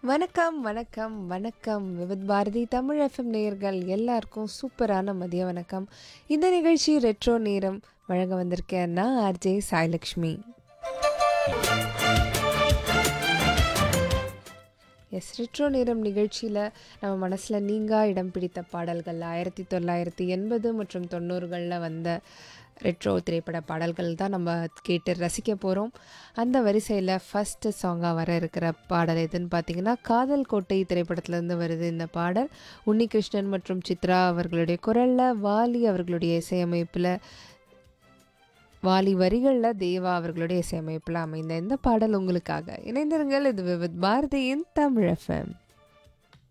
வணக்கம் வணக்கம் வணக்கம் விவித் பாரதி தமிழ் எஃப்எம் நேயர்கள் எல்லாருக்கும் சூப்பரான மதிய வணக்கம் இந்த நிகழ்ச்சி ரெட்ரோ நேரம் வழங்க வந்திருக்கேன் நான் ஆர்ஜே சாய்லக்ஷ்மி எஸ் ரெட்ரோ நேரம் நிகழ்ச்சியில் நம்ம மனசில் நீங்கா இடம் பிடித்த பாடல்கள் ஆயிரத்தி தொள்ளாயிரத்தி எண்பது மற்றும் தொண்ணூறுகளில் வந்த ரெட்ரோ திரைப்பட பாடல்கள் தான் நம்ம கேட்டு ரசிக்க போகிறோம் அந்த வரிசையில் ஃபஸ்ட்டு சாங்காக வர இருக்கிற பாடல் எதுன்னு பார்த்தீங்கன்னா காதல் கோட்டை திரைப்படத்துலேருந்து வருது இந்த பாடல் உன்னிகிருஷ்ணன் மற்றும் சித்ரா அவர்களுடைய குரலில் வாலி அவர்களுடைய இசையமைப்பில் வாலி வரிகளில் தேவா அவர்களுடைய இசையமைப்பில் அமைந்த இந்த பாடல் உங்களுக்காக இணைந்திருங்கள் இது விவித் பாரதியின் தமிழ் எஃப்எம்